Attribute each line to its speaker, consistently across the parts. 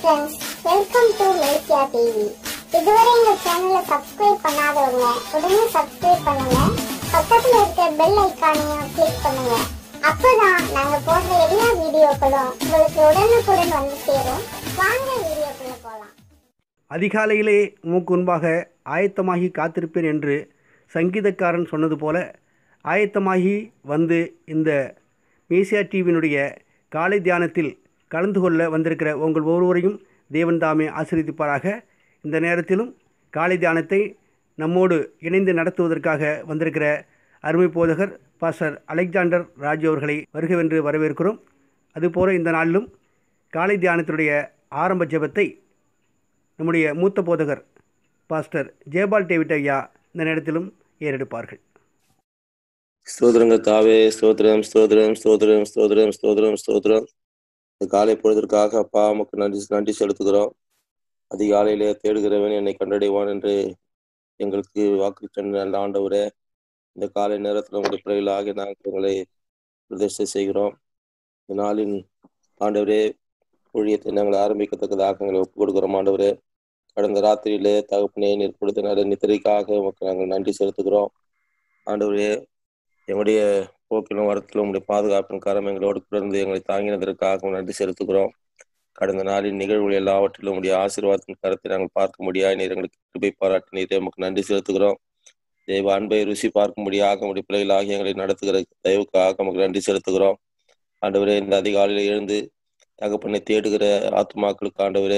Speaker 1: Friends welcome to Messiah TV இதுவரை எங்க சேனலை சப்ஸ்கிரைப் பண்ணாதவங்க உடனே சப்ஸ்கிரைப் பண்ணுங்க பக்கத்துல இருக்க பெல் ஐகானையும் கிளிக் பண்ணுங்க அப்பதான் நாங்க போடுற எல்லா வீடியோக்களும் உங்களுக்கு உடனுக்குடன் வந்து சேரும் வாங்க வீடியோக்குள்ள போலாம்
Speaker 2: அதிகாலையிலே மூக்குன்பாக ஆயத்தமாகி காத்திருப்பேன் என்று சங்கீதக்காரன் சொன்னது போல ஆயத்தமாகி வந்து இந்த மேசியா டிவியினுடைய காலை தியானத்தில் கலந்து கொள்ள வந்திருக்கிற உங்கள் ஒவ்வொருவரையும் தேவன் தாமே ஆசீர்வதிப்பாராக இந்த நேரத்திலும் காலை தியானத்தை நம்மோடு இணைந்து நடத்துவதற்காக வந்திருக்கிற அருமை போதகர் பாஸ்டர் அலெக்சாண்டர் ராஜு அவர்களை வருகவென்று வரவேற்கிறோம் அதுபோல இந்த நாளிலும் காலை தியானத்தினுடைய ஆரம்ப ஜெபத்தை நம்முடைய மூத்த போதகர் பாஸ்டர் ஜெயபால் டேவிட் ஐயா இந்த நேரத்திலும் ஏறெடுப்பார்கள்
Speaker 3: ஸ்தோத்திரங்க தாவே ஸ்தோத்திரம் ஸ்தோத்திரம் ஸ்தோத்திரம் ஸ்தோத்திரம் ஸ்தோத்திரம் ஸ்தோத்திரம் இந்த காலை பொழுதற்காக அப்பா உமக்கு நன்றி நன்றி செலுத்துகிறோம் அதிகாலையிலே தேடுகிறவன் என்னை கண்டடைவான் என்று எங்களுக்கு வாக்கு சொன்ன நல்ல ஆண்டவரே இந்த காலை நேரத்தில் உங்களுடைய பிள்ளைகளாக நாங்கள் உங்களை பிரதிஷ்டை செய்கிறோம் இந்த நாளின் ஆண்டவரே ஊழியத்தை நாங்கள் ஆரம்பிக்கத்தக்கதாக எங்களை ஒப்புக் கொடுக்கிறோம் ஆண்டவரே கடந்த ராத்திரியிலே தகப்பனே நீர் கொடுத்த நல்ல நித்திரைக்காக உமக்கு நாங்கள் நன்றி செலுத்துகிறோம் ஆண்டவரே எங்களுடைய போக்கிலும் வரத்திலும் உங்களுடைய பாதுகாப்பின் கரம் எங்களோடு பிறந்து எங்களை தாங்கினதற்காக நன்றி செலுத்துகிறோம் கடந்த நாளின் நிகழ்வுகள் எல்லாவற்றிலும் உடைய ஆசீர்வாதத்தின் கரத்தை நாங்கள் பார்க்க முடியாது நீர் எங்களுக்கு கிருபை பாராட்டி நீர் எமக்கு நன்றி செலுத்துகிறோம் தெய்வ அன்பை ருசி பார்க்கும்படியாக உடைய பிள்ளைகளாக எங்களை நடத்துகிற தயவுக்காக நமக்கு நன்றி செலுத்துகிறோம் ஆண்டவரே இந்த அதிகாலையில் எழுந்து தகப்பனை தேடுகிற ஆத்மாக்களுக்கு ஆண்டவரே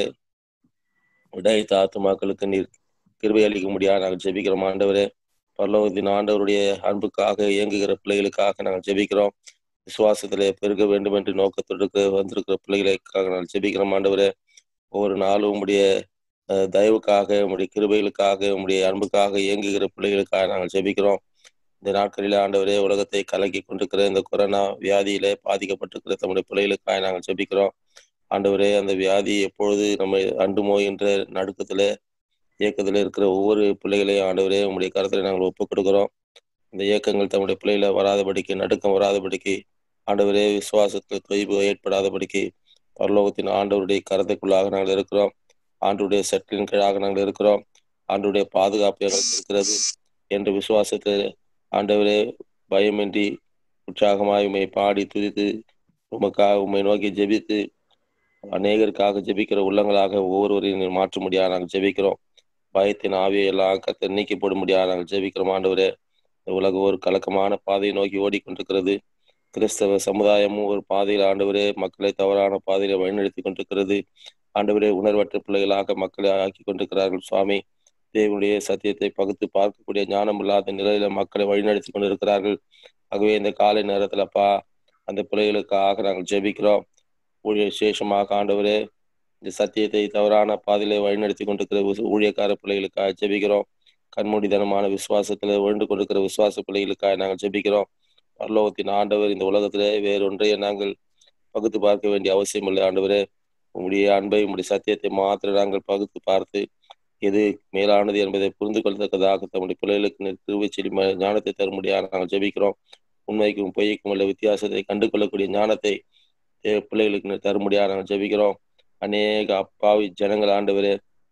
Speaker 3: உடைத்த ஆத்மாக்களுக்கு நீர் கிருபை அளிக்க முடியாது நாங்கள் ஜெபிக்கிறோம் ஆண்டவரே பரலோகத்தின் ஆண்டவருடைய அன்புக்காக இயங்குகிற பிள்ளைகளுக்காக நாங்கள் ஜெபிக்கிறோம் விசுவாசத்திலே பெருக வேண்டும் என்று நோக்கத்தொடுக்க வந்திருக்கிற பிள்ளைகளுக்காக நாங்கள் ஜெபிக்கிறோம் ஆண்டவரே ஒவ்வொரு நாளும் உங்களுடைய அஹ், தயவுக்காக உங்களுடைய கிருபைகளுக்காக உங்களுடைய அன்புக்காக இயங்குகிற பிள்ளைகளுக்காக நாங்கள் ஜெபிக்கிறோம் இந்த நாட்களில் ஆண்டவரே உலகத்தை கலக்கி கொண்டிருக்கிற இந்த கொரோனா வியாதியிலே பாதிக்கப்பட்டிருக்கிற தம்முடைய பிள்ளைகளுக்காக நாங்கள் ஜெபிக்கிறோம் ஆண்டவரே அந்த வியாதி எப்பொழுது நம்மை அண்டுமோ என்ற நடுக்கத்திலே இயக்கத்தில் இருக்கிற ஒவ்வொரு பிள்ளைகளையும் ஆண்டவரே உங்களுடைய கருத்தில் நாங்கள் ஒப்புக் கொடுக்கிறோம் இந்த இயக்கங்கள் தம்முடைய பிள்ளைகளை வராதபடிக்கு நடுக்கம் வராதபடிக்கு ஆண்டவரே விசுவாசத்தில் தொய்வு ஏற்படாதபடிக்கு பரலோகத்தின் ஆண்டவருடைய கருத்துக்குள்ளாக நாங்கள் இருக்கிறோம் ஆண்டுடைய சட்டிலின் கீழாக நாங்கள் இருக்கிறோம் ஆண்டுடைய பாதுகாப்பு எங்களுக்கு இருக்கிறது என்ற விசுவாசத்தில் ஆண்டவரே பயமின்றி உற்சாகமாய் உண்மை பாடி துதித்து உமக்காக உண்மை நோக்கி ஜெபித்து அநேகருக்காக ஜெபிக்கிற உள்ளங்களாக ஒவ்வொருவரையும் நீர் மாற்ற முடியாது நாங்கள் ஜெபிக்கிறோம் பயத்தின் ஆவியை எல்லாம் கத்த நீக்கி போட முடியாது நாங்கள் ஜெபிக்கிறோம் ஆண்டவரே இந்த உலகம் ஒரு கலக்கமான பாதையை நோக்கி ஓடிக்கொண்டிருக்கிறது கிறிஸ்தவ சமுதாயமும் ஒரு பாதையில் ஆண்டவரே மக்களை தவறான பாதையில வழிநடத்தி கொண்டிருக்கிறது ஆண்டவரே உணர்வற்ற பிள்ளைகளாக மக்களை ஆக்கி கொண்டிருக்கிறார்கள் சுவாமி தேவனுடைய சத்தியத்தை பகுத்து பார்க்கக்கூடிய ஞானம் இல்லாத நிலையில மக்களை வழிநடத்தி கொண்டிருக்கிறார்கள் ஆகவே இந்த காலை நேரத்துல அப்பா அந்த பிள்ளைகளுக்காக நாங்கள் ஜெபிக்கிறோம் ஊழிய விசேஷமாக ஆண்டவரே இந்த சத்தியத்தை தவறான பாதையில வழிநடத்தி கொண்டிருக்கிற ஊ- ஊழியக்கார பிள்ளைகளுக்காக ஜெபிக்கிறோம் கண்மூடித்தனமான விசுவாசத்துல விழுந்து கொண்டிருக்கிற விசுவாச பிள்ளைகளுக்காக நாங்கள் ஜெபிக்கிறோம் பரலோகத்தின் ஆண்டவர் இந்த உலகத்திலே வேறொன்றையே நாங்கள் பகுத்து பார்க்க வேண்டிய அவசியம் இல்லை ஆண்டவரே உங்களுடைய அன்பை உங்களுடைய சத்தியத்தை மாத்திரம் நாங்கள் பகுத்து பார்த்து எது மேலானது என்பதை புரிந்து கொள்ளத்தக்கதாக தம்முடைய பிள்ளைகளுக்கு நீர் கிருபை செடி ம- ஞானத்தை தர முடியாது நாங்கள் ஜெபிக்கிறோம் உண்மைக்கும் பொய்க்கும் உள்ள வித்தியாசத்தை கண்டு கொள்ளக்கூடிய ஞானத்தை தேவ பிள்ளைகளுக்கு நீர் தர முடியாது நாங்கள் ஜெபிக்கிறோம் அநேக அப்பாவி ஜனங்கள் ஆண்டவரே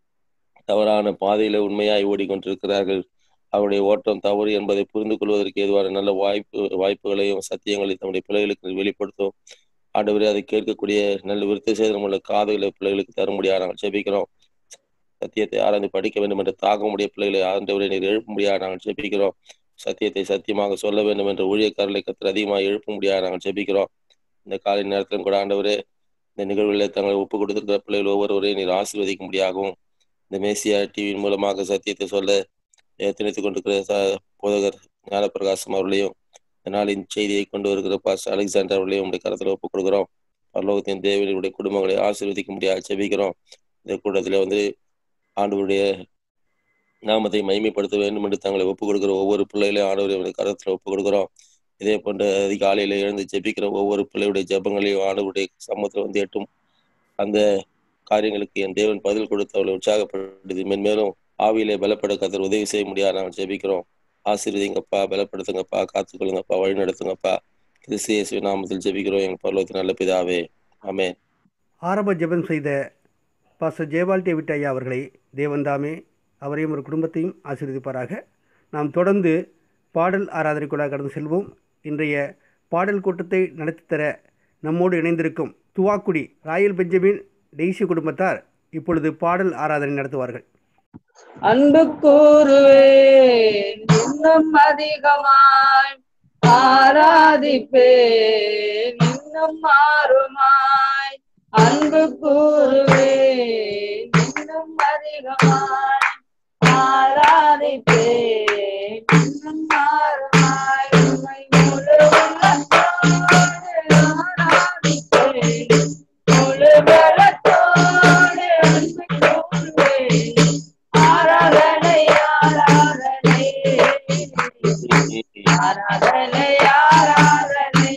Speaker 3: தவறான பாதையில உண்மையாய் ஓடிக்கொண்டிருக்கிறார்கள் அவருடைய ஓட்டம் தவறு என்பதை புரிந்து கொள்வதற்கு ஏதுவான நல்ல வாய்ப்பு வாய்ப்புகளையும் சத்தியங்களையும் தம்முடைய பிள்ளைகளுக்கு நீர் வெளிப்படுத்தும் ஆண்டவரே அதை கேட்கக்கூடிய நல்ல விருத்த சேதனம் உள்ள காதுகளை பிள்ளைகளுக்கு தர முடியாது நாங்கள் ஜெபிக்கிறோம் சத்தியத்தை ஆராய்ந்து படிக்க வேண்டும் என்ற தாகமுடைய பிள்ளைகளை ஆண்டவரை நீர் எழுப்ப முடியாது நாங்கள் ஜெபிக்கிறோம் சத்தியத்தை சத்தியமாக சொல்ல வேண்டும் என்ற ஊழியக்காரர்களை கத்திர அதிகமாக எழுப்ப முடியாது நாங்கள் ஜெபிக்கிறோம் இந்த காலை நேரத்திலும் கூட ஆண்டவரே இந்த நிகழ்வுகளை தங்களை ஒப்பு கொடுத்திருக்கிற பிள்ளைகள் ஒவ்வொருவரையும் நீர் ஆசீர்வதிக்க முடியாகவும் இந்த மேசியா டிவியின் மூலமாக சத்தியத்தை சொல்ல திணித்துக் கொண்டிருக்கிற ச- போதகர் ஞானப்பிரகாசம் அவர்களையும் இந்த நாளின் செய்தியை கொண்டு வருகிற பாஸ் அலெக்சாண்டர் அவர்களையும் உடைய கருத்தில் ஒப்புக் கொடுக்கிறோம் பரலோகத்தின் தேவனுடைய குடும்பங்களை ஆசீர்வதிக்க முடியாது ஜெபிக்கிறோம் இந்த கூட்டத்தில் வந்து ஆண்டவருடைய நாமத்தை மகிமைப்படுத்த வேண்டும் என்று தங்களை ஒப்புக் கொடுக்கிற ஒவ்வொரு பிள்ளைகளையும் ஆண்டவருடைய கருத்தில் ஒப்புக் கொடுக்கிறோம் இதே போன்ற அதிகாலையில எழுந்து ஜெபிக்கிற ஒவ்வொரு பிள்ளையுடைய ஜெபங்களையும் ஆண்டவருடைய சமூகத்தில் வந்து எட்டும் அந்த காரியங்களுக்கு என் தேவன் பதில் கொடுத்து அவளை உற்சாகப்படுத்தி மென்மேலும் ஆவியிலே பலப்பட கத்தர் உதவி செய்ய முடியாது நாங்கள் ஜெபிக்கிறோம் ஆசீர்வதிங்கப்பா பலப்படுத்துங்கப்பா காத்துக்கொள்ளுங்கப்பா வழி நடத்துங்கப்பா கிறிஸ்து இயேசுவின் நாமத்தில் ஜெபிக்கிறோம் எங்கள் பரலோகத்தின் நல்ல பிதாவே ஆமென்
Speaker 2: ஆரம்ப ஜெபம் செய்த பாஸ்டர் ஜெயபால் டேவிட் ஐயா அவர்களை தேவன்தாமே அவரையும் ஒரு குடும்பத்தையும் ஆசீர்வதிப்பாராக நாம் தொடர்ந்து பாடல் ஆராதனைக்குள்ளாக கடந்து செல்வோம் இன்றைய பாடல் கூட்டத்தை நடத்தி தர நம்மோடு இணைந்திருக்கும் துவாக்குடி ராயல் பெஞ்சமின் டெய்சி குடும்பத்தார் இப்பொழுது பாடல் ஆராதனை நடத்துவார்கள்
Speaker 4: அன்பு கூறுவேன் இன்னும் அதிகமாய் ஆராதிப்பேன் இன்னும் மாறுமாய் அன்பு கூறுவேன் இன்னும் அதிகமாய் ஆராதிப்பேன் இன்னும் மாறுமாய் உம்மை முழு உள்ளத்தோடு ஆராதிப்பேன் முழு பலத்தோடு அன்பு கூறுவேன் ஆராதனை ஆராதனை ஆராதனை ஆராதனை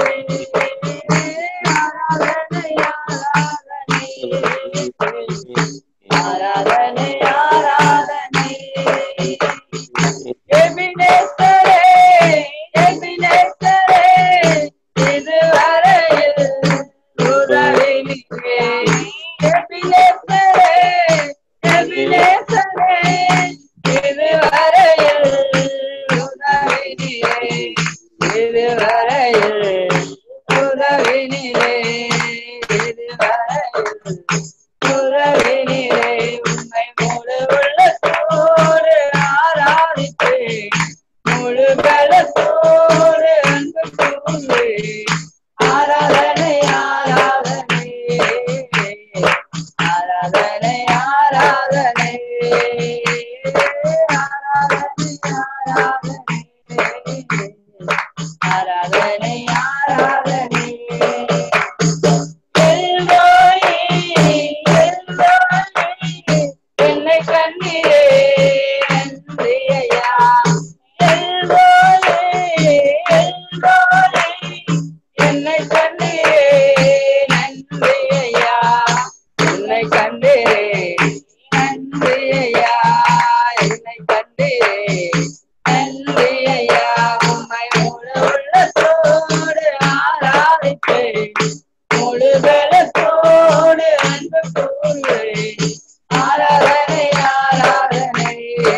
Speaker 4: ஆராதனை ஆராதனை ஆராதனை ஆராதனை எபினேசரே எபினேசரே இதுவரையில் உதவினீரே எபினேசரே எபினேசரே இதுவரையில் உதவினீரே இதுவரையில் உதவினீரே இதுவரையில் உறவினிலே உண்மை முழு உள்ளத்தோடு ஆராதிப்பேன் முழு பலத்தோடு அன்பு கூறுவேன் ஆராதனை ஆராதனை ஆராதனை ஆராதனை ஆராதனை ஆராதனை எல்லோரே, எல்லோரே, என்னை கண்ணீரே நன்றி ஐயா எல்லோரே, எல்லோரே, என்னை கண்ணீரே நன்றி ஐயா என்னை கண்டீரே நன்றி ஐயா என்னை கண்டீரே நன்றி ஐயா உம்மை முழு உள்ளத்தோடு ஆராதிப்பேன் முழு பலத்தோடு அன்பு கூறுவேன் ஆராதனை ஆராதனை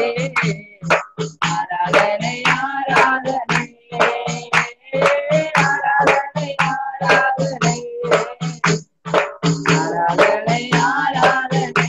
Speaker 4: ஆராதனை ஆராதனை ஆராதனை ஆராதனை ஆராதனை ஆராதனை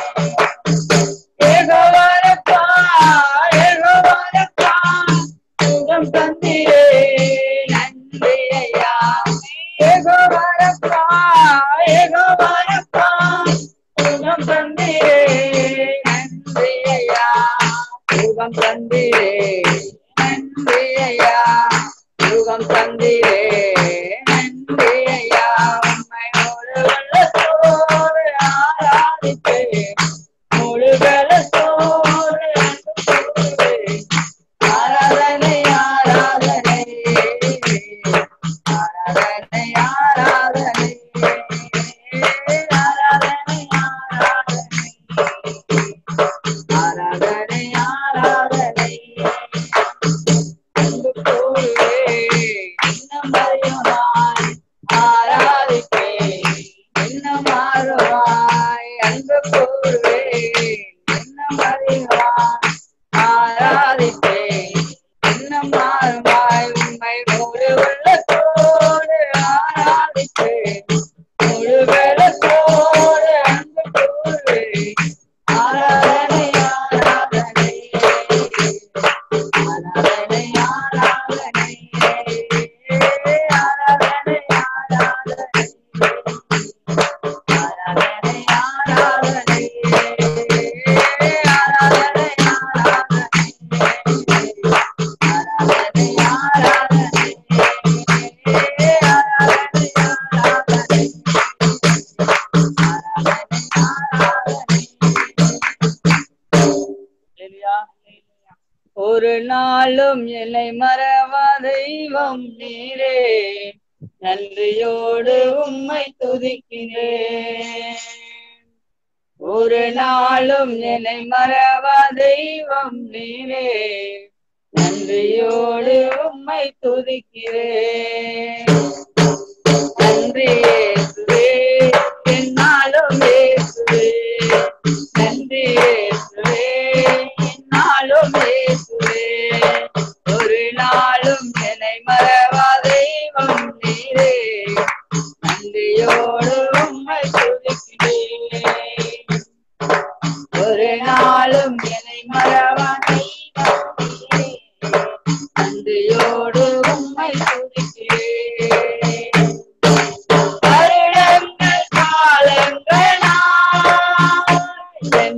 Speaker 4: ஏகோவரப்பா ஏகோவரப்பா சுகம் தந்திரே நன்றி ஐயா ஏகோவரப்பா ஏகோவரப்பா சுகம் தந்திரே நன்றி ஐயா சுகம் தந்திரே நன்றி ஐயா சுகம் தந்திரே நன்றி ஐயா உம்மை ஒரு உள்ளத்தோடு ஆராதிப்பேன் முழு பலத்தோடு அன்பு கூறுவேன். ஆராதனை ஆராதனை ஆராதனை ஆராதனை ஆராதனை ஆராதனை ஆராதனை அன்பு கூறுவேன் இன்னும் அதிகமாய் ஆராதிப்பேன் இன்னும் மாறுவாய் அன்பு கூறுவேன் இன்னும் அதிகமாய் ஆராதிப்பேன் இன்னும் மாறுவாய் உண்மை முழு உள்ளத்தோடு ஆராதிப்பேன் முழு பலத்தோடு அன்பு கூறுவேன் ஆராதனை ஆராதனை ஆராதனை ஆராதனை ஆராதனை ஆராதனை ஆராதனை ஆராதனை ஆராதனை ஆராதனை ஆராதனை ஒரு நாளும் என்னை மறவா தெய்வம் நீரே நன்றியோடு உம்மை துதிக்கிறேன் ஒரு நாளும் என்னை மறவா தெய்வம் நீரே நன்றியோடு உம்மை துதிக்கிறேன் நன்றி இயேசுவே என்னாலும் இயேசுவே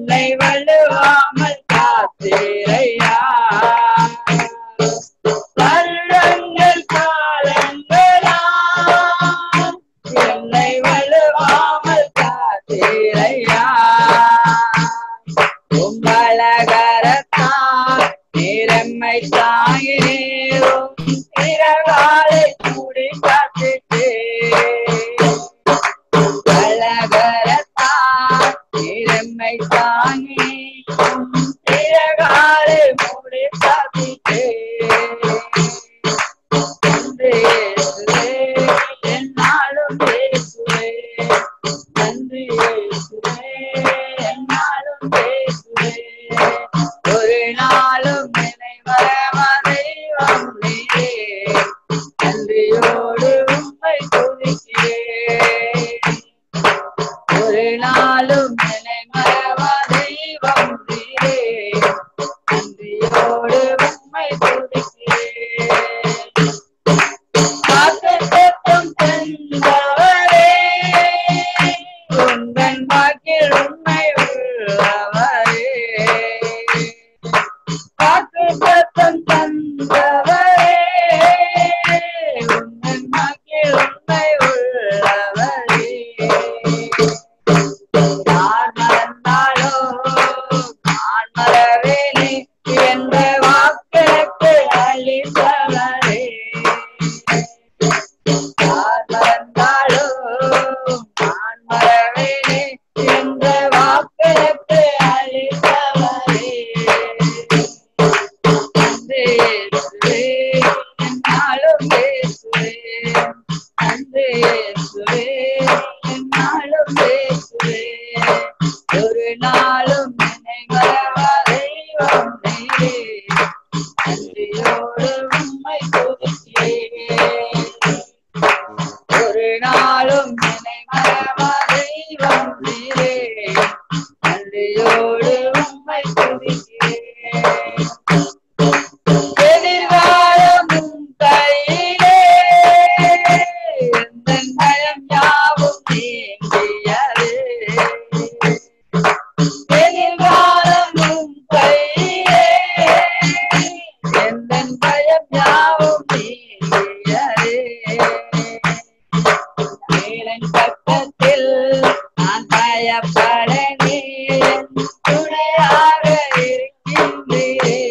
Speaker 4: என்னை வள்ளுவாமல் காத்தீரையா வருடங்கள் காலங்களா என்னை வள்ளுவாமல் காத்தீரையா உங்களகரத்தான் நிறம்மை தாங்கினேரும் இரகாலை கூடி காத்துட்டே அழகரத்தான் நிறம்மை தாங்கி இரகாலை மூடி காத்துட்டே நன்றி இயேசுவே, என்னாலும் இயேசுவே. நன்றி இயேசுவே, என்னாலும் இயேசுவே. ஒரு நாளும் என்னை மறவாதெய்வம் நீரே. நன்றியோடு உம்மை துதிக்கிறேன். ஒரு நாளும் என்னை மறவாதெய்வம் நீரே. நன்றியோடு உம்மை துதிக்கிறேன். வாக்குத்தத்தம் தந்தவரே, உந்தன் வாக்கில் உண்மை உள்ளவரே. வாக்குத்தத்தம் தந்தவரே, உந்தன் வாக்கில் உண்மை உள்ளவரே. நான் மறந்தாலோ நான் மறவேனே என்ற வாக்கு அளித்தவரே நான் மறந்தாலோ நான் மறவேனே என்ற வாக்கு அளித்தவரே நன்றி இயேசுவே, என்னாலும் இயேசுவே. நன்றி இயேசுவே, என்னாலும் இயேசுவே. ஒரு நாளும் என்னை மறவா தெய்வம் நீரே. நன்றியோடு உம்மை துதிக்கிறேன். ஒரு நாளும் என்னை மறவா தெய்வம் நீரே. நன்றியோடு உம்மை துதிக்கிறேன். எதிர்காலம் உம் கையிலே எந்தன் பயம் யாவும் நீங்கியதே. எதிர்காலம் உம் கையிலே எந்தன் பயம் யாவும் நீங்கியதே. நீரின் பக்கத்தில் நான் பயப்பட நீர் துணையாக இருக்கின்றீரே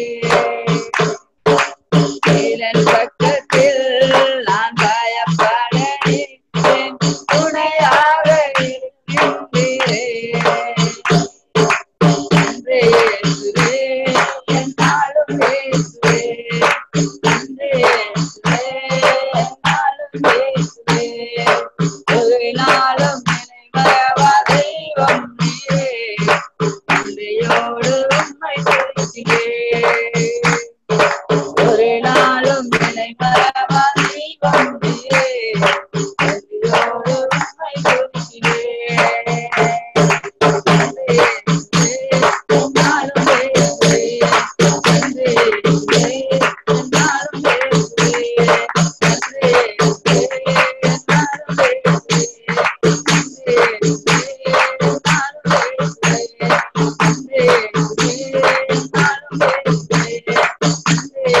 Speaker 4: நீலன் பக்கத்தில் நான் பயப்பட நிற்பேன் துணையாக இருக்கின்றீரே நன்றி இயேசுவே, என்னாலும் இயேசுவே. நன்றி இயேசுவே, என்னாலும் இயேசுவே. ஒரு நாளும் என்னை மறவா தெய்வம் நீரே. நன்றியோடு உம்மை துதிக்கிறேன். ஒரு நாளும் என்னை மறவா தெய்வம் நீரே. நன்றியோடு உம்மை துதிக்கிறேன். நன்றி இயேசுவே, என்னாலும் இயேசுவே. நன்றி இயேசுவே, என்னாலும் இயேசுவே. நன்றி இயேசுவே, என்னாலும் இயேசுவே. நன்றி இயேசுவே, என்னாலும் இயேசுவே. நன்றி இயேசுவே, என்னாலும் இயேசுவே.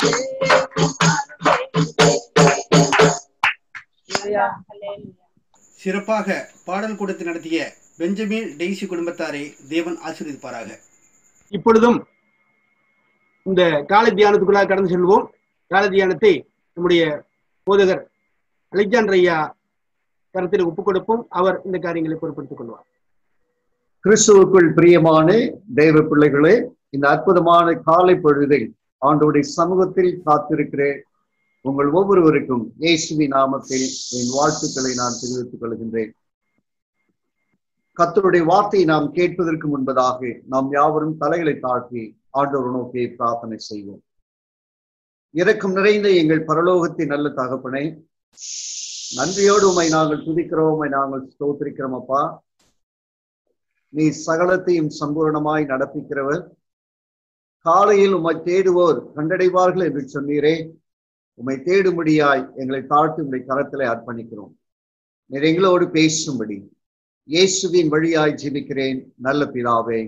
Speaker 2: சிறப்பாக பாடல் கூடத்தை நடத்திய பெஞ்சமின் டெய்சி குடும்பத்தாரை தேவன் ஆசீர்வதிப்பாராக இப்பொழுதும் இந்த காலை தியானத்துக்குள்ளாக கடந்து செல்வோம் காலை தியானத்தை நம்முடைய போதகர் அலெக்சாண்டர் ஐயா கருத்தில் ஒப்புக் கொடுப்போம் அவர் இந்த காரியங்களை பொறுப்படுத்திக் கொள்வார்
Speaker 5: கிறிஸ்துவுக்குள் பிரியமான தெய்வ பிள்ளைகளே இந்த அற்புதமான காலை பொழுதில் ஆண்டோடைய சமூகத்தில் காத்திருக்கிற உங்கள் ஒவ்வொருவருக்கும் இயேசுவி நாமத்தில் என் வாழ்த்துக்களை நான் தெரிவித்துக் கொள்கின்றேன் கர்த்தருடைய வார்த்தையை நாம் கேட்பதற்கு முன்பதாக நாம் யாவரும் தலைகளை தாழ்த்தி ஆண்டோர் நோக்கி பிரார்த்தனை செய்வோம் இரக்கம் நிறைந்த எங்கள் பரலோகத்தின் நல்ல தகப்பனை நன்றியோடு உமை நாங்கள் துதிக்கிறோம் உம்மை நாங்கள் ஸ்தோத்திரிக்கிறோம் அப்பா நீ சகலத்தையும் சம்பூரணமாய் நடப்பிக்கிறவர் காலையில் உம்மை தேடுவோர் கண்டடைவார்கள் என்று சொன்னீரே உம்மை தேடும்படியாய் எங்களை தாழ்த்தி உம்முடைய கரத்திலே அர்ப்பணிக்கிறோம் நீர் எங்களோடு பேசும்படி இயேசுவின் வழியாய் ஜெபிக்கிறேன் நல்ல பிதாவே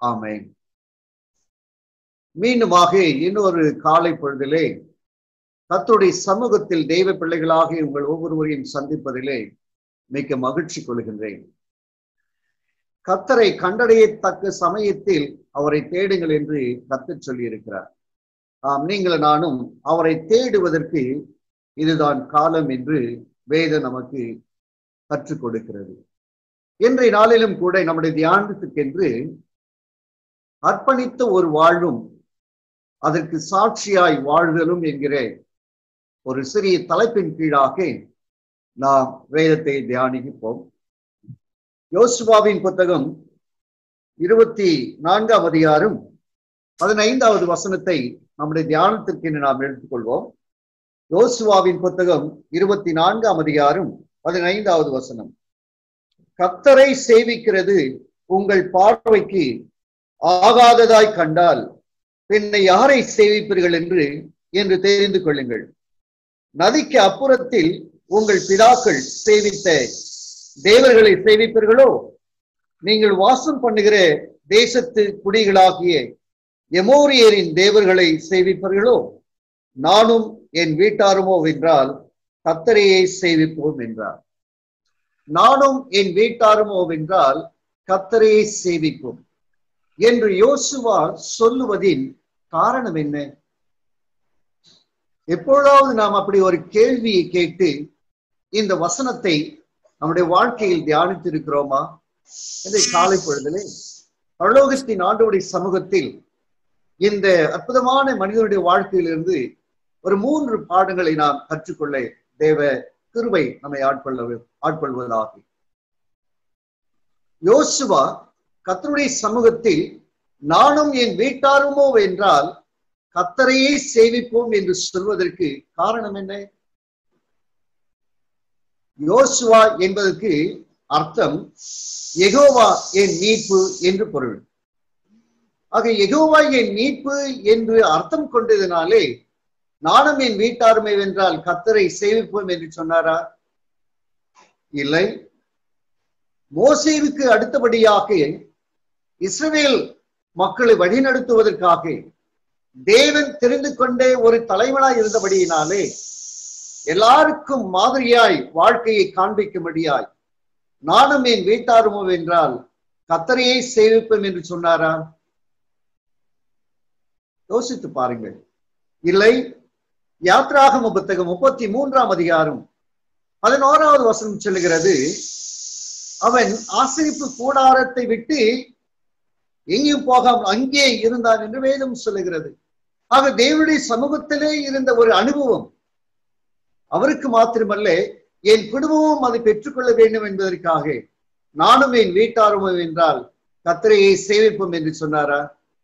Speaker 5: ஆமென் மீண்டுமாக இன்னொரு காலை பொழுதிலே கர்த்தருடைய சமூகத்தில் தெய்வ பிள்ளைகளாக உங்கள் ஒவ்வொருவரையும் சந்திப்பதிலே மிக்க மகிழ்ச்சி கொள்கின்றேன் கர்த்தரை கண்டடையத்தக்க சமயத்தில் அவரை தேடுங்கள் என்று கர்த்தர் சொல்லியிருக்கிறார் ஆம் நீங்கள் நானும் அவரை தேடுவதற்கு இதுதான் காலம் என்று வேதம் நமக்கு கற்றுக் கொடுக்கிறது இன்றைய நாளிலும் கூட நம்முடைய தியானத்துக்கென்று அர்ப்பணித்த ஒரு வாழ்வும் அதற்கு சாட்சியாய் வாழ்தலும் என்கிற ஒரு சிறிய தலைப்பின் கீழாக நாம் வேதத்தை தியானிப்போம் யோசுவாவின் புத்தகம் இருபத்தி நான்காம் அதிகாரம் பதினைந்தாவது வசனத்தை நம்முடைய தியானத்திற்கு இன்று நாம் எடுத்துக்கொள்வோம் யோசுவாவின் புத்தகம் இருபத்தி நான்காம் அதிகாரம் பதினைந்தாவது வசனம் கத்தரை சேவிக்கிறது உங்கள் பார்வைக்கு ஆகாததாய் கண்டால் பின்ன யாரை சேவிப்பீர்கள் என்று என்று தெரிந்து கொள்ளுங்கள் நதிக்கு அப்புறத்தில் உங்கள் பிதாக்கள் சேவித்த தேவர்களை சேவிப்பீர்களோ நீங்கள் வாசம் பண்ணுகிற தேசத்து குடிகளாகிய எமோரியரின் தேவர்களை சேவிப்பீர்களோ நானும் என் வீட்டாருமோ என்றால் கத்தரையை சேவிப்போம் என்றார் நானும் என் வீட்டாருமோ என்றால் கத்தரையை சேவிப்போம் என்று யோசுவா சொல்லுவதின் காரணம் என்ன எப்பொழுதாவது நாம் அப்படி ஒரு கேள்வியை கேட்டு இந்த வசனத்தை நம்முடைய வாழ்க்கையில் தியானித்திருக்கிறோமா இந்த காலை பொழுதிலே பரலோகத்தின் ஆண்டோடைய சமூகத்தில் இந்த அற்புதமான மனிதனுடைய வாழ்க்கையிலிருந்து ஒரு மூன்று பாடங்களை நாம் கற்றுக்கொள்ள தேவ கிருபை நம்மை ஆட்கொள்ள ஆட்கொள்வதாக யோசுவா கத்தருடைய சமூகத்தில் நானும் என் வீட்டாருமோ என்றால் கத்தரையே சேவிப்போம் என்று சொல்வதற்கு காரணம் என்ன யோசுவா என்பதற்கு அர்த்தம் எகோவா என் மீட்பு என்று பொருள் ஆக எகோவா என் மீட்பு என்று அர்த்தம் கொண்டதினாலே நானும் என் வீட்டாருமை வென்றால் கத்தரை சேவிப்போம் என்று சொன்னாரா இல்லை மோசேவுக்கு அடுத்தபடியாக இஸ்ரவேல் மக்களை வழிநடத்துவதற்காக தேவன் தெரிந்து கொண்டே ஒரு தலைவனாய் இருந்தபடியினாலே எல்லாருக்கும் மாதிரியாய் வாழ்க்கையை காண்பிக்கும்படியாய் நானும் என் வீட்டாருமோ என்றால் கத்தரையை சேவிப்போம் என்று சொன்னாரா யோசித்து பாருங்கள் இல்லை யாத்ராகம புத்தகம் முப்பத்தி மூன்றாம் அதிகாரம் பதினோராவது வசனம் சொல்லுகிறது அவன் ஆசிரிப்பு கூடாரத்தை விட்டு எங்கேயும் போகாமல் அங்கே இருந்தான் என்று வேதம் சொல்லுகிறது ஆக தேவனுடைய சமூகத்திலே இருந்த ஒரு அனுபவம் அவருக்கு மாத்திரமல்ல என் குடும்பமும் அதை பெற்றுக்கொள்ள வேண்டும் என்பதற்காக நானும் என் வீட்டாரும் என்றால் கத்திரையை சேவிப்போம் என்று சொன்னாரா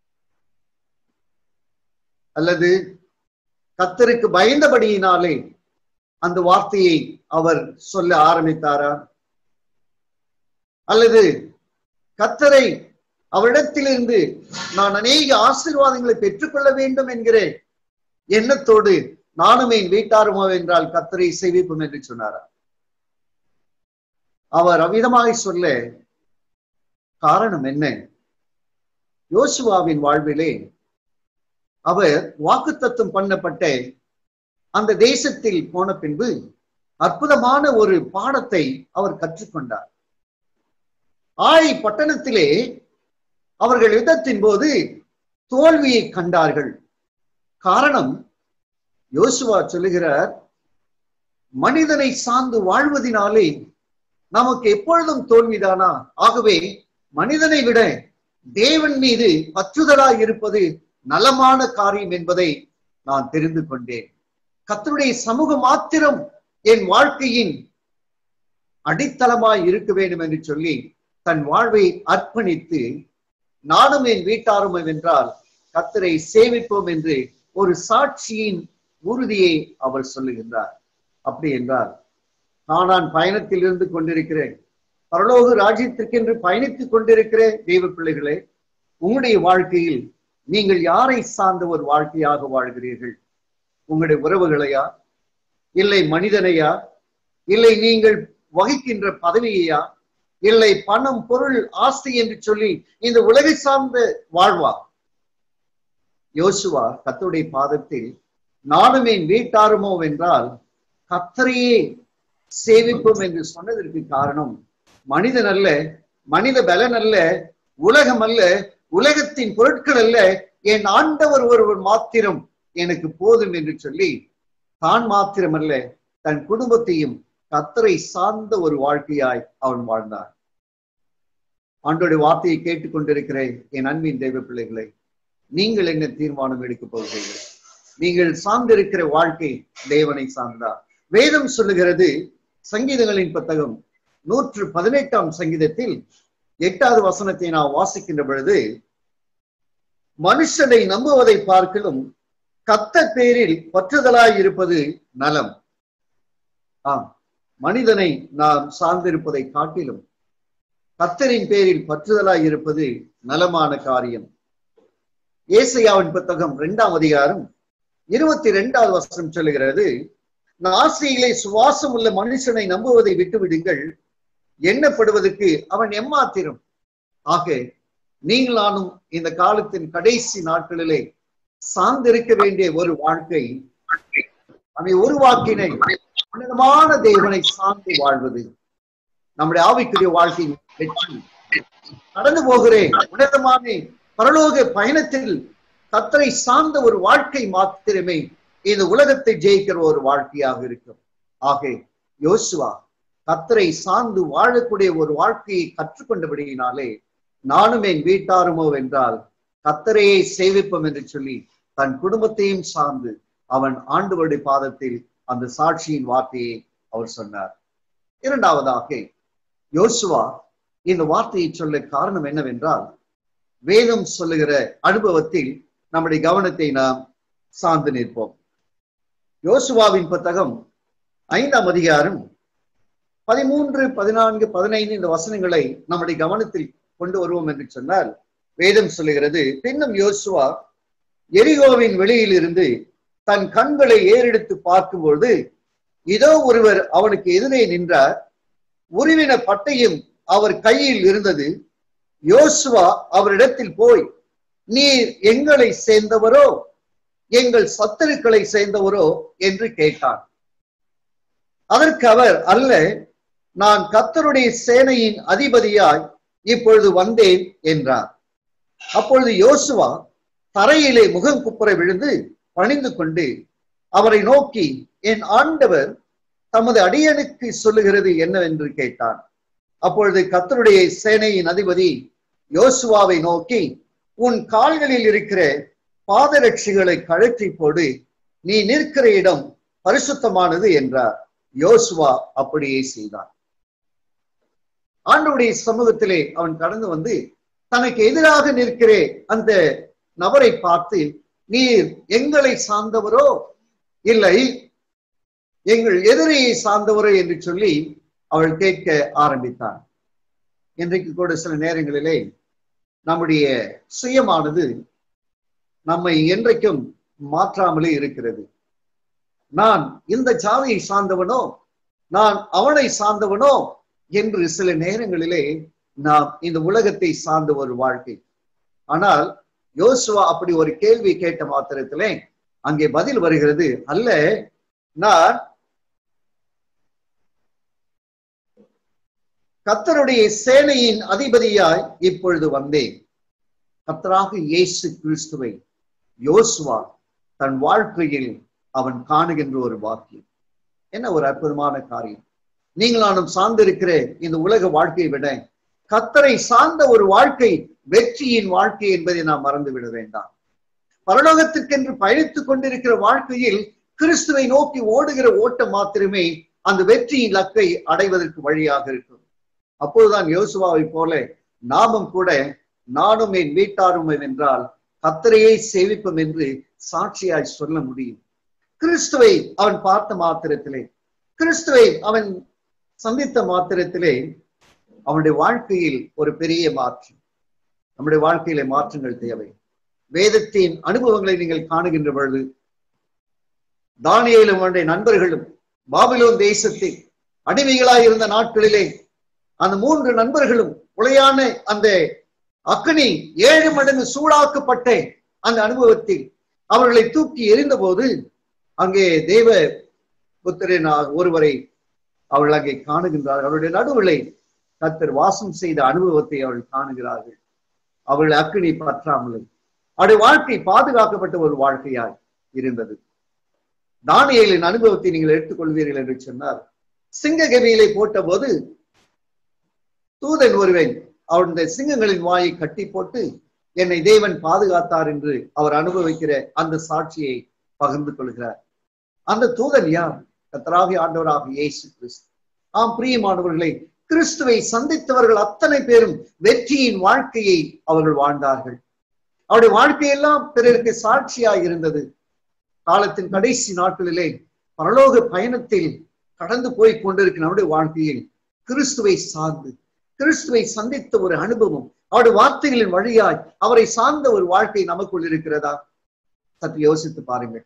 Speaker 5: அல்லது கத்தருக்கு பயந்தபடியினாலே அந்த வார்த்தையை அவர் சொல்ல ஆரம்பித்தாரா அல்லது கத்தரை அவரிடத்திலிருந்து நான் அநேக ஆசீர்வாதங்களை பெற்றுக்கொள்ள வேண்டும் என்கிற எண்ணத்தோடு நானும் என் வீட்டாருமோ என்றால் கத்தரை சேவிப்போம் என்று சொன்னாரா அவர் அவ்விதமாக சொல்ல காரணம் என்ன யோசுவாவின் வாழ்விலே அவர் வாக்குத்தத்தம் பண்ணப்பட்ட அந்த தேசத்தில் போன பின்பு அற்புதமான ஒரு பாடத்தை அவர் கற்றுக்கொண்டார் ஆய் பட்டணத்திலே அவர்கள் யுத்தத்தின் போது தோல்வியை கண்டார்கள் காரணம் யோசுவா சொல்லுகிறார் மனிதனை சார்ந்து வாழ்வதினாலே நமக்கு எப்பொழுதும் தோல்விதானா ஆகவே மனிதனை விட தேவன் மீது பற்றுதலாய் இருப்பது நலமான காரியம் என்பதை நான் தெரிந்து கொண்டேன் கத்தருடைய சமூக மாத்திரம் என் வாழ்க்கையின் அடித்தளமாய் இருக்க வேண்டும் என்று சொல்லி தன் வாழ்வை அர்ப்பணித்து நானும் என் வீட்டாரும் என்றால் கத்தரை சேவிப்போம் என்று ஒரு சாட்சியின் உறுதியை அவர் சொல்லுகின்றார் அப்படி என்றால் நான் நான் பயணத்தில் இருந்து கொண்டிருக்கிறேன் பரலோக ராஜ்யத்திற்கென்று பயணித்துக் கொண்டிருக்கிற தெய்வ பிள்ளைகளே உங்களுடைய வாழ்க்கையில் நீங்கள் யாரை சார்ந்த ஒரு வாழ்க்கையாக வாழ்கிறீர்கள் உங்களுடைய உறவுகளையா இல்லை மனிதனையா இல்லை நீங்கள் வகிக்கின்ற பதவியையா இல்லை பணம் பொருள் ஆஸ்தி என்று சொல்லி இந்த உலகை சார்ந்த வாழ்வா யோசுவா கத்தருடைய பாதத்தில் நானும் என் வீட்டாருமோ என்றால் கத்தரையே சேவிப்போம் என்று சொன்னதற்கு காரணம் மனிதன் அல்ல மனித பலன் அல்ல உலகம் அல்ல உலகத்தின் பொருட்கள் அல்ல என் ஆண்டவர் ஒருவர் மாத்திரம் எனக்கு போதும் என்று சொல்லி தான் மாத்திரமல்ல தன் குடும்பத்தையும் கத்தரை சார்ந்த ஒரு வாழ்க்கையாய் அவன் வாழ்ந்தான் ஆண்டோடைய வார்த்தையை கேட்டுக்கொண்டிருக்கிற என் அன்பின் தெய்வ பிள்ளைகளை நீங்கள் என்ன தீர்மானம் எடுக்கப் போகிறீர்கள் நீங்கள் சார்ந்திருக்கிற வாழ்க்கை தேவனை சார்ந்தா வேதம் சொல்லுகிறது சங்கீதங்களின் புத்தகம் நூற்று பதினெட்டாம் சங்கீதத்தில் எட்டாவது வசனத்தை நான் வாசிக்கின்ற பொழுது மனுஷனை நம்புவதை பார்க்கலும் கத்த பேரில் பற்றுதலாய் இருப்பது நலம் ஆம் மனிதனை நாம் சார்ந்திருப்பதை காட்டிலும் கத்தரின் பேரில் பற்றுதலாய் இருப்பது நலமான காரியம் ஏசையாவின் புத்தகம் இரண்டாம் அதிகாரம் இருபத்தி இரண்டாவது வசனம் சொல்லுகிறது நாசியிலே சுவாசம் உள்ள மனுஷனை நம்புவதை விட்டுவிடுங்கள் எண்ணப்படுவதற்கு அவன் எம்மாத்திரம் ஆக நீங்களானும் இந்த காலத்தின் கடைசி நாட்களிலே சார்ந்திருக்க வேண்டிய ஒரு வாழ்க்கை அதை உருவாக்கினை உன்னதமான தேவனை சார்ந்து வாழ்வது நம்முடைய ஆவிக்குரிய வாழ்க்கையின் வெற்றி கடந்து போகிறேன் உன்னதமான பரலோக பயணத்தில் கத்தரை சார்ந்த ஒரு வாழ்க்கை மாத்திரமே இந்த உலகத்தை ஜெயிக்கிற ஒரு வாழ்க்கையாக இருக்கும் ஆக யோசுவா கத்தரை சார்ந்து வாழக்கூடிய ஒரு வாழ்க்கையை கற்றுக்கொண்டபடியினாலே நானும் என் வீட்டாருமோ என்றால் கத்தரையை சேவிப்போம் என்று சொல்லி தன் குடும்பத்தையும் சார்ந்து அவன் ஆண்டவருடைய பாதத்தில் அந்த சாட்சியின் வார்த்தையை அவர் சொன்னார் இரண்டாவதாக யோசுவா இந்த வார்த்தையை சொல்ல காரணம் என்னவென்றால் வேதம் சொல்லுகிற அனுபவத்தில் நம்முடைய கவனத்தை நாம் சார்ந்து நிற்போம் யோசுவாவின் புத்தகம் ஐந்தாம் அதிகாரம் பதிமூன்று பதினான்கு பதினைந்து இந்த வசனங்களை நம்முடைய கவனத்தில் கொண்டு வருவோம் என்று சொன்னால் வேதம் சொல்லுகிறது பின்னும் யோசுவா எரிகோவின் வெளியில் இருந்து தன் கண்களை ஏறெடுத்து பார்க்கும்போது இதோ ஒருவர் அவனுக்கு எதிரே நின்றார் உருவின பட்டையும் அவர் கையில் இருந்தது யோசுவா அவரிடத்தில் போய் நீர் எங்களை சேர்ந்தவரோ எங்கள் சத்துருக்களை சேர்ந்தவரோ என்று கேட்டான் அதற்கு அவர் அல்ல நான் கத்தருடைய சேனையின் அதிபதியாய் இப்பொழுது வந்தேன் என்றார் அப்பொழுது யோசுவா தரையிலே முகம் குப்புற விழுந்து பணிந்து கொண்டு அவரை நோக்கி என் ஆண்டவர் தமது அடியனுக்கு சொல்லுகிறது என்னவென்று கேட்டான் அப்பொழுது கத்தருடைய சேனையின் அதிபதி யோசுவாவை நோக்கி உன் கால்களில் இருக்கிற பாதரட்சிகளை கழற்றி போடு நீ நிற்கிற இடம் பரிசுத்தமானது என்றார் யோசுவா அப்படியே செய்தான் ஆண்டவுடைய சமூகத்திலே அவன் கடந்து வந்து தனக்கு எதிராக நிற்கிற அந்த நபரை பார்த்து நீர் எங்களை சார்ந்தவரோ இல்லை எங்கள் எதிரியை சார்ந்தவரோ என்று சொல்லி அவள் கேட்க ஆரம்பித்தான் இன்றைக்கு கூட சில நேரங்களிலே நம்முடைய சுயமானது நம்மை என்றைக்கும் மாற்றாமலே இருக்கிறது நான் இந்த ஜாதியை சார்ந்தவனோ நான் அவனை சார்ந்தவனோ என்று சில நேரங்களிலே நாம் இந்த உலகத்தை சார்ந்த ஒரு வாழ்க்கை ஆனால் யோசுவா அப்படி ஒரு கேள்வி கேட்ட மாத்திரத்திலே அங்கே பதில் வருகிறது அல்ல நான் கத்தருடைய சேனையின் அதிபதியாய் இப்பொழுது வந்தேன் கத்தராக இயேசு கிறிஸ்துவை யோசுவா தன் வாழ்க்கையில் அவன் காணுகின்ற ஒரு வாக்கியம் என்ன ஒரு அற்புதமான காரியம் நீங்களானும் சார்ந்திருக்கிற இந்த உலக வாழ்க்கையை விட கத்தரை சார்ந்த ஒரு வாழ்க்கை வெற்றியின் வாழ்க்கை என்பதை நாம் மறந்து விட வேண்டாம் பரலோகத்திற்கென்று பயணித்துக் கொண்டிருக்கிற வாழ்க்கையில் கிறிஸ்துவை நோக்கி ஓடுகிற ஓட்டம் மாத்திரமே அந்த வெற்றியின் லக்கை அடைவதற்கு வழியாக இருக்கும் அப்போதுதான் யோசுவாவை போல நாமும் கூட நானும் என் வீட்டாரும் என்றால் கத்தரையை சேவிப்போம் என்று சாட்சியாய் சொல்ல முடியும் கிறிஸ்துவை அவன் பார்த்த மாத்திரத்திலே கிறிஸ்துவை அவன் சந்தித்த மாத்திரத்திலே அவனுடைய வாழ்க்கையில் ஒரு பெரிய மாற்றம் நம்முடைய வாழ்க்கையில மாற்றங்கள் தேவை வேதத்தின் அனுபவங்களை நீங்கள் காணுகின்ற பொழுது தானியலும் அவனுடைய நண்பர்களும் பாபிலோன் தேசத்தில் அடிமைகளாய் இருந்த நாட்களிலே அந்த மூன்று நண்பர்களும் உளையான அந்த அக்னி ஏழு மடங்கு சூடாக்கப்பட்ட அந்த அனுபவத்தில் அவர்களை தூக்கி எறிந்தபோது அங்கே தேவ புத்திரன் ஒருவரை அவர்கள் அங்கே காணுகின்றார்கள் அவருடைய நடுவிலை கத்தர் வாசம் செய்த அனுபவத்தை அவர்கள் காணுகிறார்கள் அவர்கள் அக்கினி பற்றாமலை அவருடைய வாழ்க்கை பாதுகாக்கப்பட்ட ஒரு வாழ்க்கையாய் இருந்தது தானியலின் அனுபவத்தை நீங்கள் எடுத்துக்கொள்வீர்கள் என்று சொன்னார் சிங்க கவியிலே போட்ட போது தூதன் ஒருவன் அவருடைய சிங்கங்களின் வாயை கட்டி போட்டு என்னை தேவன் பாதுகாத்தார் என்று அவர் அனுபவிக்கிற அந்த சாட்சியை பகிர்ந்து கொள்கிறார் அந்த தூதன் யார் கத்தராகி ஆண்டவராக இயேசு கிறிஸ்து ஆம் பிரியமானவர்களை கிறிஸ்துவை சந்தித்தவர்கள் அத்தனை பேரும் வெற்றியின் வாழ்க்கையை அவர்கள் வாழ்ந்தார்கள் அவருடைய வாழ்க்கையெல்லாம் பிறருக்கு சாட்சியாய் இருந்தது காலத்தின் கடைசி நாட்களிலே பரலோக பயணத்தில் கடந்து போய் கொண்டிருக்கிற நம்முடைய வாழ்க்கையில் கிறிஸ்துவை சார்ந்து கிறிஸ்துவை சந்தித்த ஒரு அனுபவம் அவருடைய வார்த்தைகளின் வழியாய் அவரை சார்ந்த ஒரு வாழ்க்கை நமக்குள் இருக்கிறதா சற்று யோசித்து பாருங்கள்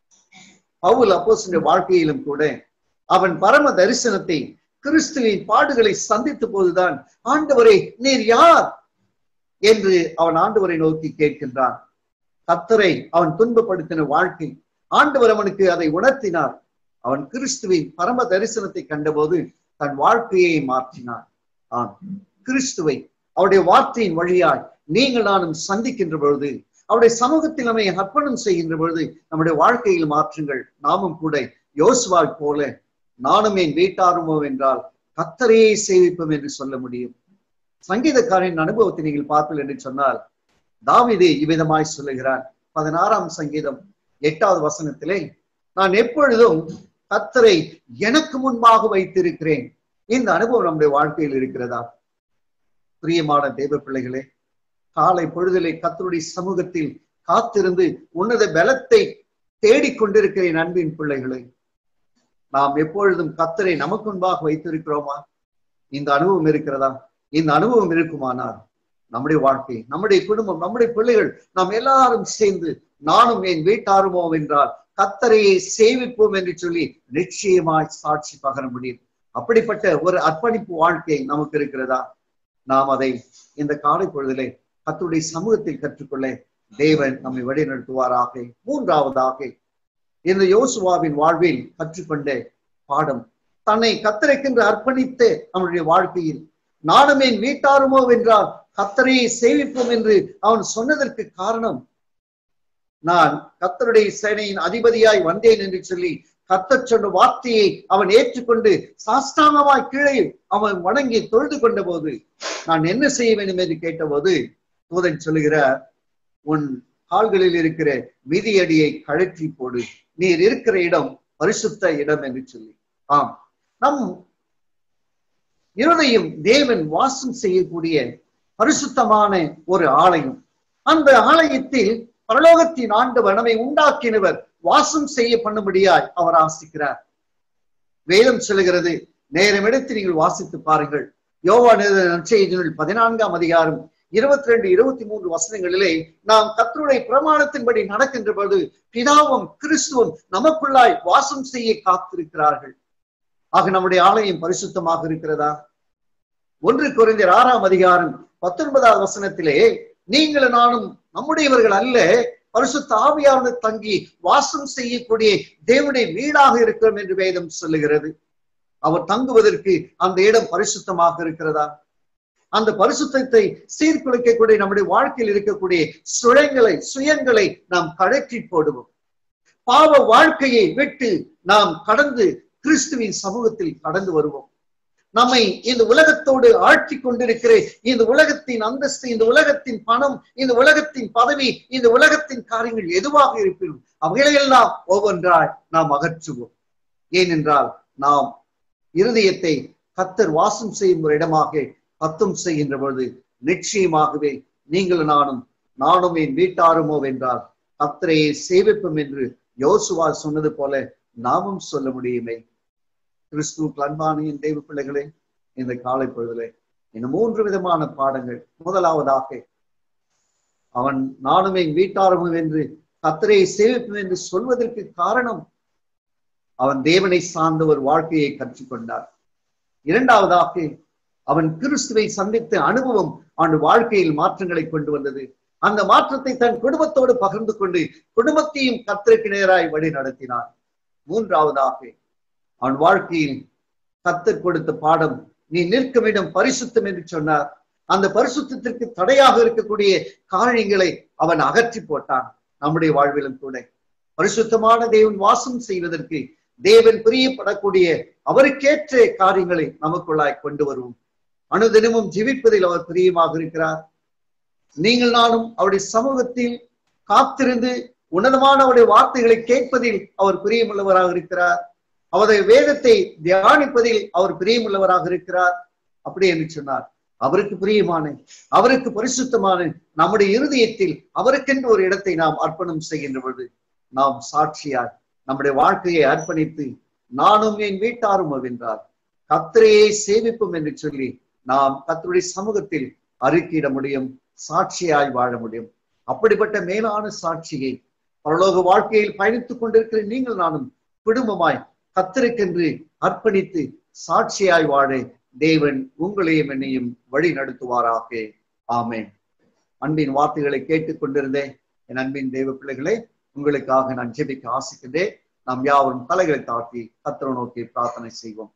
Speaker 5: பவுல் அப்போஸ் வாழ்க்கையிலும் கூட அவன் பரம தரிசனத்தை கிறிஸ்துவின் பாடுகளை சந்தித்த போதுதான் ஆண்டவரே நீர் யார் என்று அவன் ஆண்டவரை நோக்கி கேட்கின்றான் கத்தரை அவன் துன்பப்படுத்தின வாழ்க்கை ஆண்டவர் அவனுக்கு அதை உணர்த்தினார் அவன் கிறிஸ்துவின் பரம தரிசனத்தை கண்டபோது தன் வாழ்க்கையை மாற்றினான் ஆம் கிறிஸ்துவை அவருடைய வார்த்தையின் வழியாய் நீங்கள் நானும் சந்திக்கின்ற பொழுது அவருடைய சமூகத்தில் நம்மை அர்ப்பணம் செய்கின்ற பொழுது நம்முடைய வாழ்க்கையில் மாற்றுங்கள் நாமும் கூட யோசுவாய் போல நானும் என் வீட்டாருமோ என்றால் கத்தரையே சேவிப்போம் என்று சொல்ல முடியும் சங்கீதக்காரின் அனுபவத்தை நீங்கள் பார்ப்பீர்கள் என்று சொன்னால் தாவிதே இவ்விதமாய் சொல்லுகிறார் பதினாறாம் சங்கீதம் எட்டாவது வசனத்திலே நான் எப்பொழுதும் கத்தரை எனக்கு முன்பாக வைத்திருக்கிறேன் இந்த அனுபவம் நம்முடைய வாழ்க்கையில் இருக்கிறதா பிரியமான தேவ பிள்ளைகளே காலை பொழுதிலே கத்தருடைய சமூகத்தில் காத்திருந்து உன்னத பலத்தை தேடிக்கொண்டிருக்கிறேன் அன்பின் பிள்ளைகளை நாம் எப்பொழுதும் கத்தரை நமக்கு முன்பாக வைத்திருக்கிறோமா இந்த அனுபவம் இருக்கிறதா இந்த அனுபவம் இருக்குமானால் நம்முடைய வாழ்க்கை நம்முடைய குடும்பம் நம்முடைய பிள்ளைகள் நாம் எல்லாரும் சேர்ந்து நானும் என் வீட்டாருமோ என்றால் கத்தரையை சேவிப்போம் என்று சொல்லி நிச்சயமாய் சாட்சி பகர முடியும் அப்படிப்பட்ட ஒரு அர்ப்பணிப்பு வாழ்க்கை நமக்கு இருக்கிறதா நாம் அதை இந்த காலை பொழுதிலே கத்தருடைய சமூகத்தில் கற்றுக்கொள்ள தேவன் நம்மை வழிநடத்துவாராக மூன்றாவதாக இந்த யோசுவாவின் வாழ்வில் கற்றுக்கொண்ட பாடம் தன்னை கத்தரைக்கென்று அர்ப்பணித்த அவனுடைய வாழ்க்கையில் நானும் என் வீட்டாருமோ என்றால் கத்தரையை சேவிப்போம் என்று அவன் சொன்னதற்கு காரணம் நான் கத்தருடைய சேனையின் அதிபதியாய் வந்தேன் என்று சொல்லி கத்தர் சொன்ன வார்த்தையை அவன் ஏற்றுக்கொண்டு சாஸ்தாங்கமாய் கீழே அவன் வணங்கி தொழுது கொண்ட போது நான் என்ன செய்ய வேண்டும் என்று கேட்டபோது தூதன் சொல்லுகிறார் உன் கால்களில் இருக்கிற மிதியடியை கழற்றி போடு நீர் இருக்கிற இடம் பரிசுத்த இடம் என்று சொல்லி ஆம் நம் இருதையும் தேவன் வாசம் செய்யக்கூடிய பரிசுத்தமான ஒரு ஆலயம் அந்த ஆலயத்தில் பரலோகத்தின் ஆண்டு நம்மை உண்டாக்கினவர் வாசம் செய்ய பண்ணும்படியாய் அவர் ஆசிக்கிறார் வேதம் சொல்லுகிறது நேரம் எடுத்து நீங்கள் வாசித்து பாருங்கள் யோவா நற்செய்திகள் பதினான்காம் அதிகாரம் இருபத்தி ரெண்டு இருபத்தி மூன்று வசனங்களிலே நாம் கத்தருடைய பிரமாணத்தின்படி நடக்கின்ற பொழுது பிதாவும் கிறிஸ்துவும் நமக்குள்ளாய் வாசம் செய்ய காத்திருக்கிறார்கள் ஆக நம்முடைய ஆலயம் பரிசுத்தமாக இருக்கிறதா ஒன்று குறைந்தர் ஆறாம் அதிகாரம் பத்தொன்பதாவது வசனத்திலே நீங்கள் நானும் நம்முடையவர்கள் அல்ல பரிசுத்த ஆவியானது தங்கி வாசம் செய்யக்கூடிய தேவனுடைய வீடாக இருக்கிறோம் என்று வேதம் சொல்லுகிறது அவர் தங்குவதற்கு அந்த இடம் பரிசுத்தமாக இருக்கிறதா அந்த பரிசுத்தத்தை சீர்குலைக்கக்கூடிய நம்முடைய வாழ்க்கையில் இருக்கக்கூடிய சுழங்களை சுயங்களை நாம் கழற்றி போடுவோம் பாவ வாழ்க்கையை விட்டு நாம் கடந்து கிறிஸ்துவின் சமூகத்தில் கடந்து வருவோம் நம்மை இந்த உலகத்தோடு ஆட்சி கொண்டிருக்கிற இந்த உலகத்தின் அந்தஸ்து இந்த உலகத்தின் பணம் இந்த உலகத்தின் பதவி இந்த உலகத்தின் காரியங்கள் எதுவாக இருப்பினும் அவைகளையெல்லாம் ஒவ்வொன்றாய் நாம் அகற்றுவோம் ஏனென்றால் நாம் இருதயத்தை கத்தர் வாசம் செய்யும் ஒரு இடமாக பத்தும் செய்கின்ற பொழுது நிச்சயமாகவே நீங்கள் நானும் நானும் என் வீட்டாருமோ என்றால் கத்தரையை சேவிப்போம் என்று யோசுவா சொன்னது போல நாமும் சொல்ல முடியுமே கிறிஸ்துவுக்கு அன்பான என் தெய்வ பிள்ளைகளே இந்த காலை பொழுதிலே இந்த மூன்று விதமான பாடங்கள் முதலாவதாக அவன் நானும் என் வீட்டாரமும் என்று கத்தரையை சேவிப்போம் என்று சொல்வதற்கு காரணம் அவன் தேவனை சார்ந்த ஒரு வாழ்க்கையை கற்றுக்கொண்டார் இரண்டாவதாக அவன் கிறிஸ்துவை சந்தித்த அனுபவம் அவன் வாழ்க்கையில் மாற்றங்களை கொண்டு வந்தது அந்த மாற்றத்தை தன் குடும்பத்தோடு பகிர்ந்து கொண்டு குடும்பத்தையும் கத்தருக்கு நேராய் வழி நடத்தினான் மூன்றாவதாக அவன் வாழ்க்கையில் கத்தர் கொடுத்த பாடம் நீ நிற்கும் இடம் பரிசுத்தம் என்று சொன்னார் அந்த பரிசுத்தத்திற்கு தடையாக இருக்கக்கூடிய காரியங்களை அவன் அகற்றி போட்டான் நம்முடைய வாழ்விலும் கூட பரிசுத்தமான தேவன் வாசம் செய்வதற்கு தேவன் பிரியப்படக்கூடிய அவருக்கேற்ற காரியங்களை நமக்குள்ளாய் கொண்டு வருவோம் அனுதினமும் ஜீவிப்பதில் அவர் பிரியமாக இருக்கிறார் நீங்கள் நானும் அவருடைய சமூகத்தில் காத்திருந்து உன்னதமான அவருடைய வார்த்தைகளை கேட்பதில் அவர் பிரியமுள்ளவராக இருக்கிறார் அவருடைய வேதத்தை தியானிப்பதில் அவர் பிரியமுள்ளவராக இருக்கிறார் அப்படி என்று சொன்னார் அவருக்கு பிரியமான அவருக்கு பரிசுத்தமான நம்முடைய இருதயத்தில் அவருக்கென்று ஒரு இடத்தை நாம் அர்ப்பணம் செய்கின்ற பொழுது நாம் சாட்சியாய் நம்முடைய வாழ்க்கையை அர்ப்பணித்து நானும் என் வீட்டாரும் வென்றார் கத்திரையை சேவிப்போம் என்று சொல்லி நாம் கத்தருடைய சமூகத்தில் அறிக்கையிட முடியும் சாட்சியாய் வாழ முடியும் அப்படிப்பட்ட மேலான சாட்சியை பரலோக வாழ்க்கையில் பயணித்துக் கொண்டிருக்கிற நீங்கள் நானும் குடும்பமாய் கத்திருக்கென்று அர்ப்பணித்து சாட்சியாய் வாழ தேவன் உங்களையும் என்னையும் வழி நடத்துவாராக ஆமேன் அன்பின் வார்த்தைகளை கேட்டுக் கொண்டிருந்தேன் என் அன்பின் தேவ பிள்ளைகளே உங்களுக்காக நான் ஜெபிக்க ஆசிக்கின்றேன் நாம் யாவரும் தலைகளை தாழ்த்தி கத்தரை நோக்கி பிரார்த்தனை செய்வோம்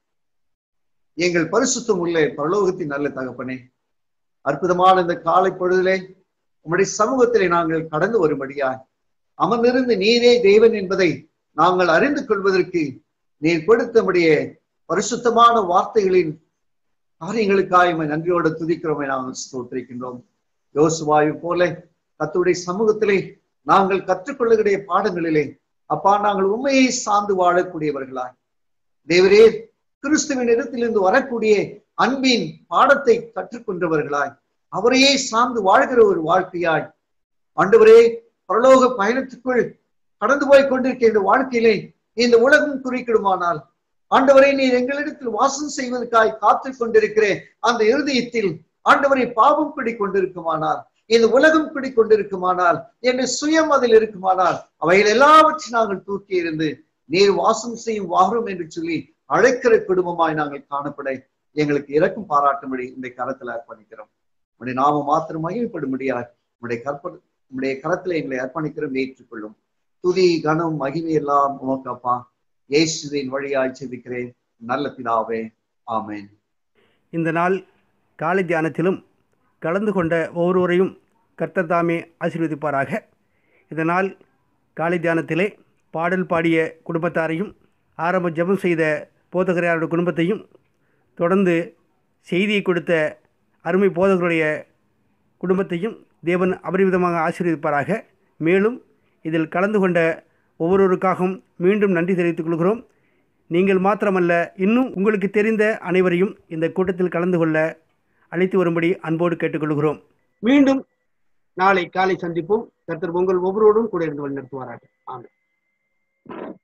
Speaker 5: எங்கள் பரிசுத்தம் உள்ள பரலோகத்தின் நல்ல தகப்பனே அற்புதமான இந்த காலை பொழுதிலே உம்முடைய சமூகத்திலே நாங்கள் கடந்து வரும்படியாய் அமர்ந்திருந்து நீரே தேவன் என்பதை நாங்கள் அறிந்து கொள்வதற்கு நீர் கொடுத்தமுடைய பரிசுத்தமான வார்த்தைகளின் காரியங்களுக்காக நன்றியோடு துதிக்கிறோமே நாங்கள் ஸ்தோத்திரிக்கின்றோம் யோசுவாயு போல கத்துடைய சமூகத்திலே நாங்கள் கற்றுக்கொள்ளுகிற பாடங்களிலே அப்பா நாங்கள் உண்மையை சார்ந்து வாழக்கூடியவர்களாய் தேவரே கிறிஸ்துவின் இடத்திலிருந்து வரக்கூடிய அன்பின் பாடத்தை கற்றுக்கொண்டவர்களாய் அவரையே சார்ந்து வாழ்கிற ஒரு வாழ்க்கையாய் ஆண்டவரே பரலோக பயணத்துக்குள் கடந்து போய் கொண்டிருக்கிற இந்த வாழ்க்கையிலே இந்த உலகம் குறிக்கிடுமானால் ஆண்டவரை நீர் எங்களிடத்தில் வாசம் செய்வதற்காய் காத்து கொண்டிருக்கிறேன் அந்த இருதயத்தில் ஆண்டவரை பாவம் பிடி கொண்டிருக்குமானால் இந்த உலகம் பிடி கொண்டிருக்குமானால் என்று சுயம் அதில் இருக்குமானால் அவைகள் எல்லாவற்றையும் நாங்கள் தூக்கி இருந்து நீர் வாசம் செய்யும் வாரும் என்று சொல்லி அழைக்கிற குடும்பமாய் நாங்கள் காணப்பட எங்களுக்கு இறக்கும் பாராட்டும்படி இந்த கரத்தில் அர்ப்பணிக்கிறோம் உடைய நாம மாத்திரம் மகிமைப்படும்படியாய் உடைய கற்ப உடைய கரத்துல எங்களை அர்ப்பணிக்கிறோம் ஏற்றுக்கொள்ளும் துதி கனம் மகிமை எல்லாம் உமக்கப்பா இயேசுவின் வழியாய் செபிக்கிறேன் நல்ல பிதாவே ஆமேன்
Speaker 2: இந்த நாள் காலை தியானத்திலும் கலந்து கொண்ட ஒவ்வொருவரையும் கர்த்தர் தாமே ஆசீர்வதிப்பாராக இந்த நாள் காலை தியானத்திலே பாடல் பாடிய குடும்பத்தாரையும் ஆரம்ப ஜெபம் செய்த போதகரையாருடைய குடும்பத்தையும் தொடர்ந்து செய்தியை கொடுத்த அருமை போதகருடைய குடும்பத்தையும் தேவன் அபரிவிதமாக ஆசீர்வதிப்பாராக மேலும் இதில் கலந்து கொண்ட ஒவ்வொருவருக்காகவும் மீண்டும் நன்றி தெரிவித்துக் கொள்கிறோம் நீங்கள் மாத்திரமல்ல இன்னும் உங்களுக்கு தெரிந்த அனைவரையும் இந்த கூட்டத்தில் கலந்து கொள்ள அழைத்து வரும்படி அன்போடு கேட்டுக்கொள்கிறோம் மீண்டும் நாளை காலை சந்திப்போம் கர்த்தர் உங்கள் ஒவ்வொருவரும் கூட இருந்து வழிநடத்துவாராக ஆமாம்